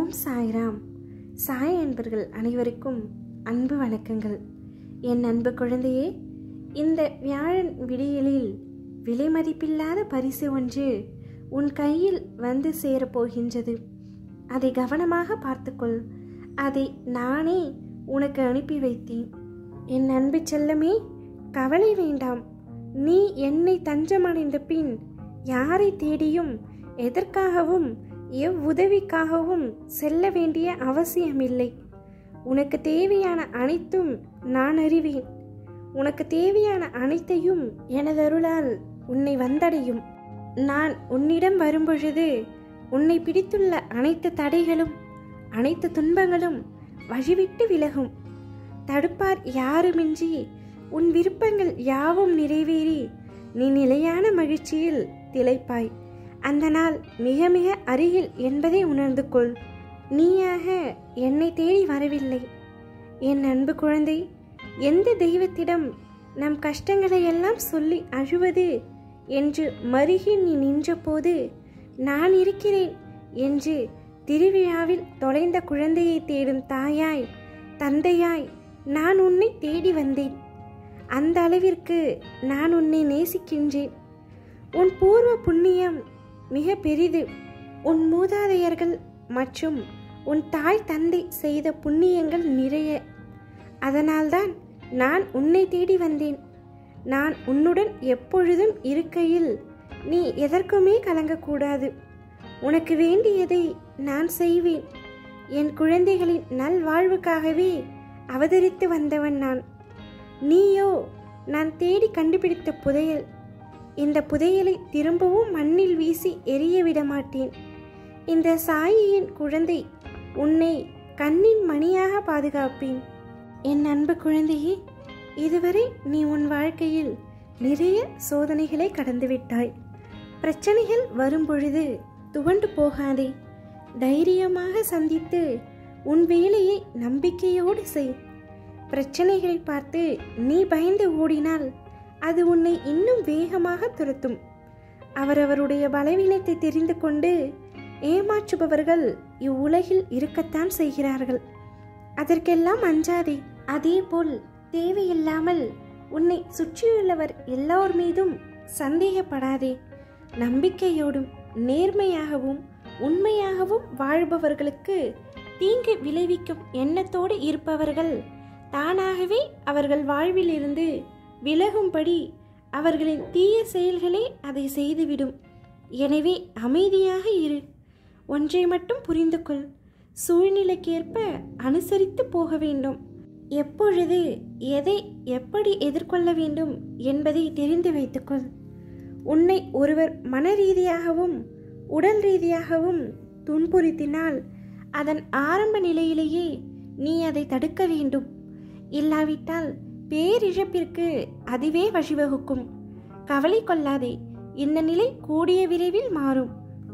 ஓம் சாய்ராம் சாய் அன்பர்கள் அனைவருக்கும் அன்பு வணக்கங்கள் என் அன்பு குழந்தையே இந்த வியாழன் விடியலில் விலை மதிப்பில்லாத பரிசு ஒன்று உன் கையில் வந்து சேரப்போகின்றது அதை கவனமாக பார்த்துக்கொள் அதை நானே உனக்கு அனுப்பி வைத்தேன் என் அன்பு செல்லமே கவலை வேண்டாம் நீ என்னை தஞ்சமடைந்த பின் யாரை தேடியும் எதற்காகவும் எவ்வுதவிக்காகவும் செல்ல வேண்டிய அவசியமில்லை உனக்கு தேவையான அனைத்தும் நான் அறிவேன் உனக்கு தேவையான அனைத்தையும் எனது அருளால் உன்னை வந்தடையும் நான் உன்னிடம் வரும்பொழுது உன்னை பிடித்துள்ள அனைத்து தடைகளும் அனைத்து துன்பங்களும் வழிவிட்டு விலகும் தடுப்பார் யாருமின்றி உன் விருப்பங்கள் யாவும் நிறைவேறி நீ நிலையான மகிழ்ச்சியில் திளைப்பாய் அந்த நாள் மிக மிக அருகில் என்பதை உணர்ந்து கொள் நீயாக என்னை தேடி வரவில்லை என் அன்பு குழந்தை எந்த தெய்வத்திடம் நம் கஷ்டங்களை எல்லாம் சொல்லி அழுவது என்று மருகி நீ நின்றபோது நான் இருக்கிறேன் என்று திருவிழாவில் தொலைந்த குழந்தையை தேடும் தாயாய் தந்தையாய் நான் உன்னை தேடி வந்தேன் அந்த அளவிற்கு நான் உன்னை நேசிக்கின்றேன் உன் பூர்வ புண்ணியம் மிக பெரிது உன் மூதாதையர்கள் மற்றும் உன் தாய் தந்தை செய்த புண்ணியங்கள் நிறைய அதனால்தான் நான் உன்னை தேடி வந்தேன் நான் உன்னுடன் எப்பொழுதும் இருக்கையில் நீ எதற்குமே கலங்கக்கூடாது உனக்கு வேண்டியதை நான் செய்வேன் என் குழந்தைகளின் நல்வாழ்வுக்காகவே அவதரித்து வந்தவன் நான் நீயோ நான் தேடி கண்டுபிடித்த புதையல் இந்த புதையலை திரும்பவும் மண்ணில் வீசி எரிய விட மாட்டேன் இந்த சாயியின் குழந்தை உன்னை கண்ணின் மணியாக பாதுகாப்பேன் என் அன்பு குழந்தையே இதுவரை நீ உன் வாழ்க்கையில் நிறைய சோதனைகளை கடந்துவிட்டாய் பிரச்சனைகள் வரும்பொழுது துவண்டு போகாதே தைரியமாக சந்தித்து உன் வேலையை நம்பிக்கையோடு செய் பிரச்சனைகளை பார்த்து நீ பயந்து ஓடினால் அது உன்னை இன்னும் வேகமாக துரத்தும் அவரவருடைய பலவீனத்தை தெரிந்து கொண்டு ஏமாற்றுபவர்கள் இவ்வுலகில் இருக்கத்தான் செய்கிறார்கள் அதற்கெல்லாம் அஞ்சாதே அதேபோல் தேவையில்லாமல் உன்னை சுற்றியுள்ளவர் எல்லோர் மீதும் சந்தேகப்படாதே நம்பிக்கையோடும் நேர்மையாகவும் உண்மையாகவும் வாழ்பவர்களுக்கு தீங்கு விளைவிக்கும் எண்ணத்தோடு இருப்பவர்கள் தானாகவே அவர்கள் வாழ்விலிருந்து விலகும்படி அவர்களின் தீய செயல்களே அதை செய்துவிடும் எனவே அமைதியாக இரு ஒன்றை மட்டும் புரிந்து கொள் சூழ்நிலைக்கேற்ப அனுசரித்து போக வேண்டும் எப்பொழுது எதை எப்படி எதிர்கொள்ள வேண்டும் என்பதை தெரிந்து வைத்துக்கொள் உன்னை ஒருவர் மன ரீதியாகவும் உடல் ரீதியாகவும் துன்புறுத்தினால் அதன் ஆரம்ப நிலையிலேயே நீ அதை தடுக்க வேண்டும் இல்லாவிட்டால் பேரிழப்பிற்கு அதுவே வழிவகுக்கும் கவலை கொள்ளாதே இந்த நிலை கூடிய விரைவில் மாறும்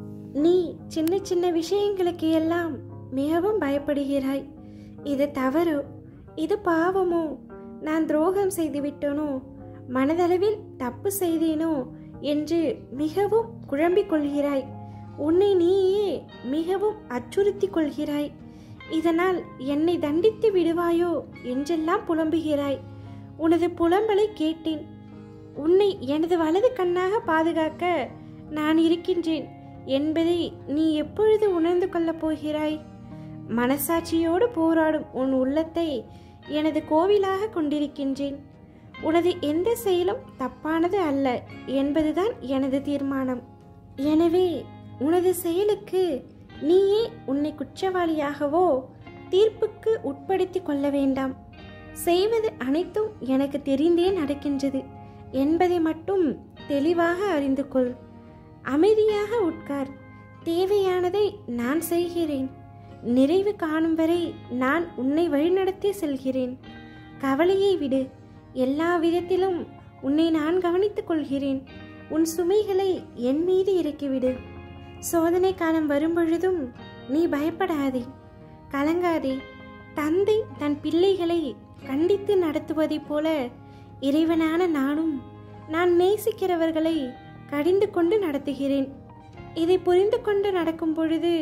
நீ சின்ன சின்ன விஷயங்களுக்கு எல்லாம் மிகவும் பயப்படுகிறாய் இது தவறோ இது பாவமோ நான் துரோகம் செய்துவிட்டனோ மனதளவில் தப்பு செய்தேனோ என்று மிகவும் குழம்பிக் கொள்கிறாய் உன்னை நீயே மிகவும் அச்சுறுத்தி கொள்கிறாய் இதனால் என்னை தண்டித்து விடுவாயோ என்றெல்லாம் புலம்புகிறாய் உனது புலம்பலை கேட்டேன் உன்னை எனது வலது கண்ணாக பாதுகாக்க நான் இருக்கின்றேன் என்பதை நீ எப்பொழுது உணர்ந்து கொள்ளப் போகிறாய் மனசாட்சியோடு போராடும் உன் உள்ளத்தை எனது கோவிலாக கொண்டிருக்கின்றேன் உனது எந்த செயலும் தப்பானது அல்ல என்பதுதான் எனது தீர்மானம் எனவே உனது செயலுக்கு நீயே உன்னை குற்றவாளியாகவோ தீர்ப்புக்கு உட்படுத்தி கொள்ள வேண்டாம் செய்வது அனைத்தும் எனக்கு தெரிந்தே நடக்கின்றது என்பதை மட்டும் தெளிவாக அறிந்து கொள் அமைதியாக உட்கார் தேவையானதை நான் செய்கிறேன் நிறைவு காணும் வரை நான் உன்னை வழிநடத்தி செல்கிறேன் கவலையை விடு எல்லா விதத்திலும் உன்னை நான் கவனித்துக் கொள்கிறேன் உன் சுமைகளை என் மீது இறக்கிவிடு சோதனை காலம் வரும்பொழுதும் நீ பயப்படாதே கலங்காதே தந்தை தன் பிள்ளைகளை கண்டித்து நடத்துவதைப் போல இறைவனான நானும் நான் நேசிக்கிறவர்களை கடிந்து கொண்டு நடத்துகிறேன் இதை புரிந்து கொண்டு நடக்கும் பொழுது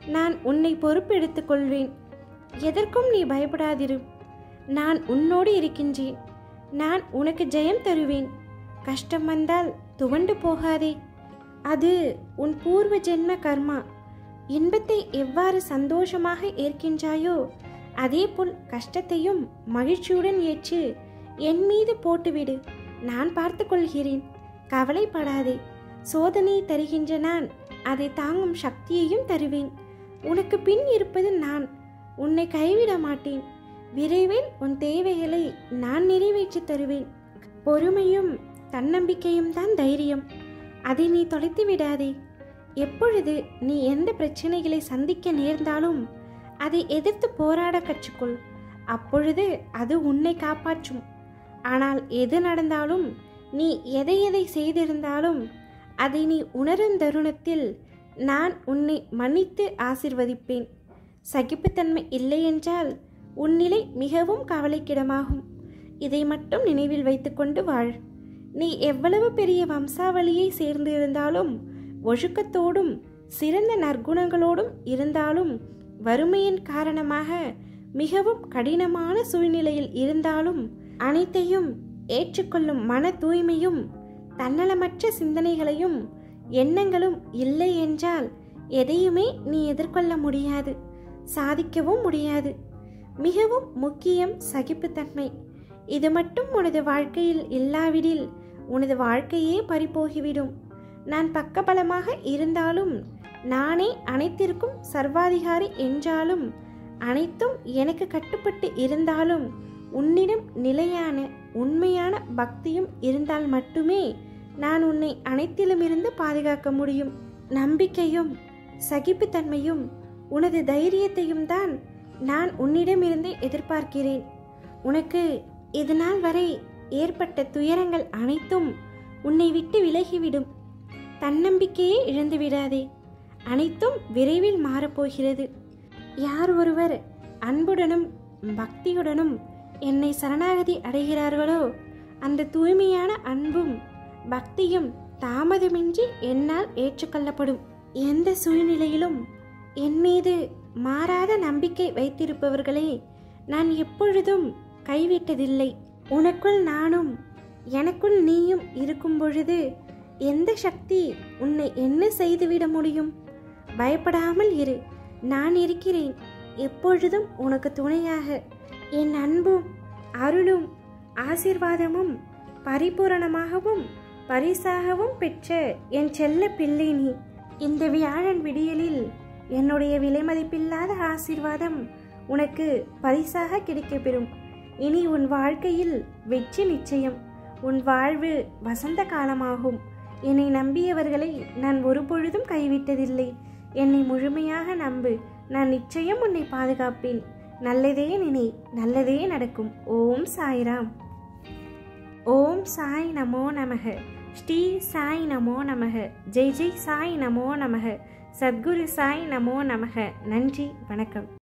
நான் உன்னை பொறுப்பெடுத்துக் கொள்வேன் எதற்கும் நீ பயப்படாதிரு நான் உன்னோடு இருக்கின்றேன் நான் உனக்கு ஜெயம் தருவேன் கஷ்டம் வந்தால் துவண்டு போகாதே அது உன் பூர்வ ஜென்ம கர்மா இன்பத்தை எவ்வாறு சந்தோஷமாக ஏற்கின்றாயோ அதேபோல் கஷ்டத்தையும் மகிழ்ச்சியுடன் ஏற்று என் மீது போட்டுவிடு நான் பார்த்து கொள்கிறேன் கவலைப்படாதே சோதனை தருகின்ற நான் அதை தாங்கும் சக்தியையும் தருவேன் உனக்கு பின் இருப்பது நான் உன்னை கைவிட மாட்டேன் விரைவில் உன் தேவைகளை நான் நிறைவேற்றி தருவேன் பொறுமையும் தன்னம்பிக்கையும் தான் தைரியம் அதை நீ தொலைத்து விடாதே எப்பொழுது நீ எந்த பிரச்சனைகளை சந்திக்க நேர்ந்தாலும் அதை எதிர்த்து போராட கற்றுக்கொள் அப்பொழுது அது உன்னை காப்பாற்றும் ஆனால் எது நடந்தாலும் நீ எதை எதை செய்திருந்தாலும் அதை நீ உணரும் தருணத்தில் நான் உன்னை மன்னித்து ஆசிர்வதிப்பேன் சகிப்புத்தன்மை இல்லை என்றால் உன் நிலை மிகவும் கவலைக்கிடமாகும் இதை மட்டும் நினைவில் வைத்துக்கொண்டு வாழ் நீ எவ்வளவு பெரிய வம்சாவளியை சேர்ந்திருந்தாலும் ஒழுக்கத்தோடும் சிறந்த நற்குணங்களோடும் இருந்தாலும் வறுமையின் காரணமாக மிகவும் கடினமான சூழ்நிலையில் இருந்தாலும் அனைத்தையும் ஏற்றுக்கொள்ளும் மன தூய்மையும் தன்னலமற்ற சிந்தனைகளையும் எண்ணங்களும் இல்லை என்றால் எதையுமே நீ எதிர்கொள்ள முடியாது சாதிக்கவும் முடியாது மிகவும் முக்கியம் சகிப்புத்தன்மை இது மட்டும் உனது வாழ்க்கையில் இல்லாவிடில் உனது வாழ்க்கையே பறிபோகிவிடும் நான் பக்கபலமாக இருந்தாலும் நானே அனைத்திற்கும் சர்வாதிகாரி என்றாலும் அனைத்தும் எனக்கு கட்டுப்பட்டு இருந்தாலும் உன்னிடம் நிலையான உண்மையான பக்தியும் இருந்தால் மட்டுமே நான் உன்னை அனைத்திலுமிருந்து பாதுகாக்க முடியும் நம்பிக்கையும் சகிப்புத்தன்மையும் உனது தைரியத்தையும் தான் நான் உன்னிடமிருந்து எதிர்பார்க்கிறேன் உனக்கு இதுநாள் வரை ஏற்பட்ட துயரங்கள் அனைத்தும் உன்னை விட்டு விலகிவிடும் தன்னம்பிக்கையே இழந்து விடாதே அனைத்தும் விரைவில் மாறப்போகிறது யார் ஒருவர் அன்புடனும் பக்தியுடனும் என்னை சரணாகதி அடைகிறார்களோ அந்த தூய்மையான அன்பும் பக்தியும் தாமதமின்றி என்னால் ஏற்றுக்கொள்ளப்படும் எந்த சூழ்நிலையிலும் என் மீது மாறாத நம்பிக்கை வைத்திருப்பவர்களே நான் எப்பொழுதும் கைவிட்டதில்லை உனக்குள் நானும் எனக்குள் நீயும் இருக்கும் பொழுது எந்த சக்தி உன்னை என்ன செய்துவிட முடியும் பயப்படாமல் இரு நான் இருக்கிறேன் எப்பொழுதும் உனக்கு துணையாக என் அன்பும் அருளும் ஆசிர்வாதமும் பரிபூரணமாகவும் பரிசாகவும் பெற்ற என் செல்ல பிள்ளை நீ இந்த வியாழன் விடியலில் என்னுடைய விலைமதிப்பில்லாத ஆசிர்வாதம் உனக்கு பரிசாக கிடைக்கப்பெறும் இனி உன் வாழ்க்கையில் வெற்றி நிச்சயம் உன் வாழ்வு வசந்த காலமாகும் என்னை நம்பியவர்களை நான் ஒருபொழுதும் கைவிட்டதில்லை என்னை முழுமையாக நம்பு நான் நிச்சயம் உன்னை பாதுகாப்பேன் நல்லதே நினை நல்லதே நடக்கும் ஓம் சாய்ராம் ஓம் சாய் நமோ நமக ஸ்ரீ சாய் நமோ நமக ஜெய் ஜெய் சாய் நமோ நமக சத்குரு சாய் நமோ நமக நன்றி வணக்கம்